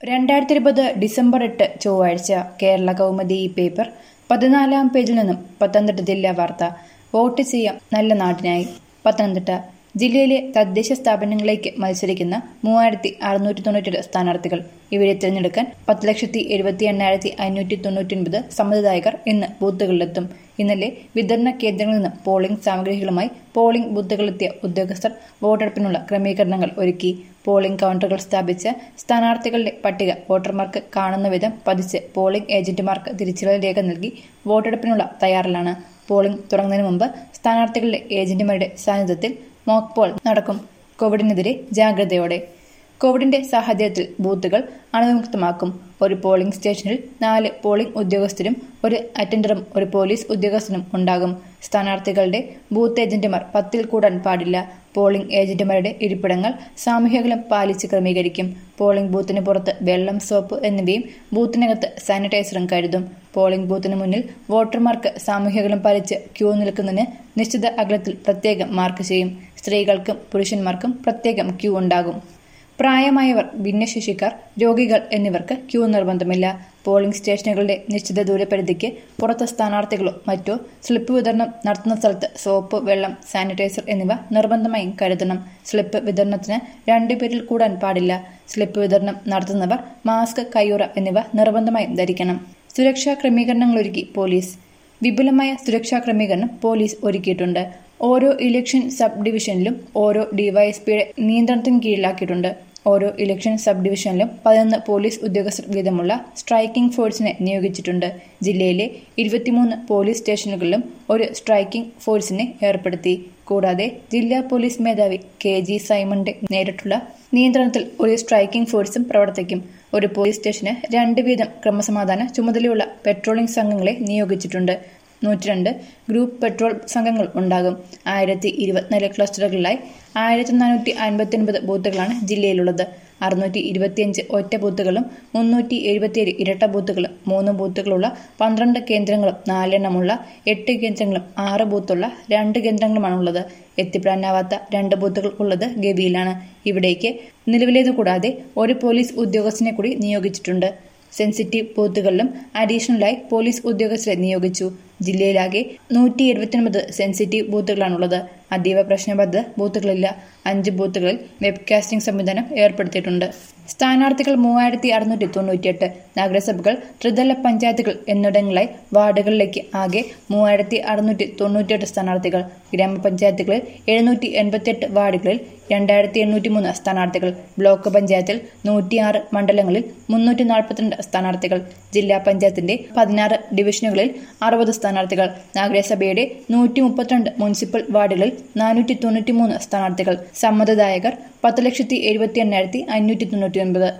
രണ്ടായിരത്തി ഇരുപത് ഡിസംബർ എട്ട് ചൊവ്വാഴ്ച കേരള കൗമുദി ഈ പേപ്പർ പതിനാലാം പേജിൽ നിന്നും പത്തനംതിട്ട ജില്ലാ വാർത്ത വോട്ട് ചെയ്യാം നല്ല നാടിനായി പത്തനംതിട്ട ജില്ലയിലെ തദ്ദേശ സ്ഥാപനങ്ങളിലേക്ക് മത്സരിക്കുന്ന മൂവായിരത്തി അറുന്നൂറ്റി തൊണ്ണൂറ്റെട്ട് സ്ഥാനാർത്ഥികൾ ഇവരെ തിരഞ്ഞെടുക്കാൻ പത്ത് ലക്ഷത്തി എഴുപത്തി എണ്ണായിരത്തി അഞ്ഞൂറ്റി തൊണ്ണൂറ്റി ഒൻപത് സമ്മതിദായകർ ഇന്ന് ബൂത്തുകളിലെത്തും ഇന്നലെ വിതരണ കേന്ദ്രങ്ങളിൽ നിന്ന് പോളിംഗ് സാമഗ്രികളുമായി പോളിംഗ് ബൂത്തുകളിലെത്തിയ ഉദ്യോഗസ്ഥർ വോട്ടെടുപ്പിനുള്ള ക്രമീകരണങ്ങൾ ഒരുക്കി പോളിംഗ് കൗണ്ടറുകൾ സ്ഥാപിച്ച് സ്ഥാനാർത്ഥികളുടെ പട്ടിക വോട്ടർമാർക്ക് കാണുന്ന വിധം പതിച്ച് പോളിംഗ് ഏജന്റുമാർക്ക് തിരിച്ചറിയൽ രേഖ നൽകി വോട്ടെടുപ്പിനുള്ള തയ്യാറിലാണ് പോളിംഗ് തുടങ്ങുന്നതിന് മുമ്പ് സ്ഥാനാർത്ഥികളുടെ ഏജന്റുമാരുടെ സാന്നിധ്യത്തിൽ മോക്ക് പോൾ നടക്കും കോവിഡിനെതിരെ ജാഗ്രതയോടെ കോവിഡിന്റെ സാഹചര്യത്തിൽ ബൂത്തുകൾ അണുവിമുക്തമാക്കും ഒരു പോളിംഗ് സ്റ്റേഷനിൽ നാല് പോളിംഗ് ഉദ്യോഗസ്ഥരും ഒരു അറ്റൻഡറും ഒരു പോലീസ് ഉദ്യോഗസ്ഥനും ഉണ്ടാകും സ്ഥാനാർത്ഥികളുടെ ബൂത്ത് ഏജന്റുമാർ പത്തിൽ കൂടാൻ പാടില്ല പോളിംഗ് ഏജന്റുമാരുടെ ഇരിപ്പിടങ്ങൾ സാമൂഹ്യകലം പാലിച്ച് ക്രമീകരിക്കും പോളിംഗ് ബൂത്തിന് പുറത്ത് വെള്ളം സോപ്പ് എന്നിവയും ബൂത്തിനകത്ത് സാനിറ്റൈസറും കരുതും പോളിംഗ് ബൂത്തിന് മുന്നിൽ വോട്ടർമാർക്ക് സാമൂഹ്യകലം പാലിച്ച് ക്യൂ നിൽക്കുന്നതിന് നിശ്ചിത അകലത്തിൽ പ്രത്യേകം മാർക്ക് ചെയ്യും സ്ത്രീകൾക്കും പുരുഷന്മാർക്കും പ്രത്യേകം ക്യൂ ഉണ്ടാകും പ്രായമായവർ ഭിന്നശേഷിക്കാർ രോഗികൾ എന്നിവർക്ക് ക്യൂ നിർബന്ധമില്ല പോളിംഗ് സ്റ്റേഷനുകളുടെ നിശ്ചിത ദൂരപരിധിക്ക് പുറത്ത് സ്ഥാനാർത്ഥികളോ മറ്റോ സ്ലിപ്പ് വിതരണം നടത്തുന്ന സ്ഥലത്ത് സോപ്പ് വെള്ളം സാനിറ്റൈസർ എന്നിവ നിർബന്ധമായും കരുതണം സ്ലിപ്പ് വിതരണത്തിന് രണ്ടുപേരിൽ കൂടാൻ പാടില്ല സ്ലിപ്പ് വിതരണം നടത്തുന്നവർ മാസ്ക് കയ്യുറ എന്നിവ നിർബന്ധമായും ധരിക്കണം സുരക്ഷാ ക്രമീകരണങ്ങൾ ഒരുക്കി പോലീസ് വിപുലമായ സുരക്ഷാ ക്രമീകരണം പോലീസ് ഒരുക്കിയിട്ടുണ്ട് ഓരോ ഇലക്ഷൻ സബ് ഡിവിഷനിലും ഓരോ ഡിവൈഎസ്പിയുടെ നിയന്ത്രണത്തിന് കീഴിലാക്കിയിട്ടുണ്ട് ഓരോ ഇലക്ഷൻ സബ് ഡിവിഷനിലും പതിനൊന്ന് പോലീസ് ഉദ്യോഗസ്ഥർ വീതമുള്ള സ്ട്രൈക്കിംഗ് ഫോഴ്സിനെ നിയോഗിച്ചിട്ടുണ്ട് ജില്ലയിലെ ഇരുപത്തിമൂന്ന് പോലീസ് സ്റ്റേഷനുകളിലും ഒരു സ്ട്രൈക്കിംഗ് ഫോഴ്സിനെ ഏർപ്പെടുത്തി കൂടാതെ ജില്ലാ പോലീസ് മേധാവി കെ ജി സൈമന്റെ നേരിട്ടുള്ള നിയന്ത്രണത്തിൽ ഒരു സ്ട്രൈക്കിംഗ് ഫോഴ്സും പ്രവർത്തിക്കും ഒരു പോലീസ് സ്റ്റേഷന് രണ്ട് വീതം ക്രമസമാധാന ചുമതലയുള്ള പെട്രോളിംഗ് സംഘങ്ങളെ നിയോഗിച്ചിട്ടുണ്ട് നൂറ്റിരണ്ട് ഗ്രൂപ്പ് പെട്രോൾ സംഘങ്ങൾ ഉണ്ടാകും ആയിരത്തി ഇരുപത്തിനാല് ക്ലസ്റ്ററുകളിലായി ആയിരത്തി നാനൂറ്റി അൻപത്തി ഒൻപത് ബൂത്തുകളാണ് ജില്ലയിലുള്ളത് അറുന്നൂറ്റി ഇരുപത്തിയഞ്ച് ഒറ്റ ബൂത്തുകളും മുന്നൂറ്റി എഴുപത്തിയേഴ് ഇരട്ട ബൂത്തുകളും മൂന്ന് ബൂത്തുകളുള്ള പന്ത്രണ്ട് കേന്ദ്രങ്ങളും നാലെണ്ണമുള്ള എട്ട് കേന്ദ്രങ്ങളും ആറ് ബൂത്തുള്ള രണ്ട് കേന്ദ്രങ്ങളുമാണുള്ളത് എത്തിപ്പെടാനാവാത്ത രണ്ട് ബൂത്തുകൾ ഉള്ളത് ഗവിയിലാണ് ഇവിടേക്ക് നിലവിലേത് കൂടാതെ ഒരു പോലീസ് ഉദ്യോഗസ്ഥനെ കൂടി നിയോഗിച്ചിട്ടുണ്ട് സെൻസിറ്റീവ് ബൂത്തുകളിലും അഡീഷണലായി പോലീസ് ഉദ്യോഗസ്ഥരെ നിയോഗിച്ചു ജില്ലയിലാകെ നൂറ്റി എഴുപത്തിയൊൻപത് സെൻസിറ്റീവ് ബൂത്തുകളാണുള്ളത് അതീവ പ്രശ്നബദ്ധ ബൂത്തുകളില്ല അഞ്ച് ബൂത്തുകളിൽ വെബ്കാസ്റ്റിംഗ് സംവിധാനം ഏർപ്പെടുത്തിയിട്ടുണ്ട് സ്ഥാനാർത്ഥികൾ മൂവായിരത്തി അറുന്നൂറ്റി തൊണ്ണൂറ്റിയെട്ട് നഗരസഭകൾ ത്രിതല പഞ്ചായത്തുകൾ എന്നിടങ്ങളിലായി വാർഡുകളിലേക്ക് ആകെ മൂവായിരത്തി അറുന്നൂറ്റി തൊണ്ണൂറ്റിയെട്ട് സ്ഥാനാർത്ഥികൾ ഗ്രാമപഞ്ചായത്തുകളിൽ എഴുന്നൂറ്റി എൺപത്തിയെട്ട് വാർഡുകളിൽ രണ്ടായിരത്തി എണ്ണൂറ്റി മൂന്ന് സ്ഥാനാർത്ഥികൾ ബ്ലോക്ക് പഞ്ചായത്തിൽ നൂറ്റിയാറ് മണ്ഡലങ്ങളിൽ മുന്നൂറ്റി നാൽപ്പത്തിരണ്ട് സ്ഥാനാർത്ഥികൾ ജില്ലാ പഞ്ചായത്തിന്റെ പതിനാറ് ഡിവിഷനുകളിൽ അറുപത് സ്ഥാനാർത്ഥികൾ നഗരസഭയുടെ നൂറ്റി മുപ്പത്തിരണ്ട് മുനിസിപ്പൽ വാർഡുകളിൽ നാനൂറ്റി തൊണ്ണൂറ്റി മൂന്ന് സ്ഥാനാർത്ഥികൾ സമ്മതിദായകർ പത്ത് ലക്ഷത്തി എഴുപത്തി എണ്ണായിരത്തി അഞ്ഞൂറ്റി തൊണ്ണൂറ്റി ഒൻപത്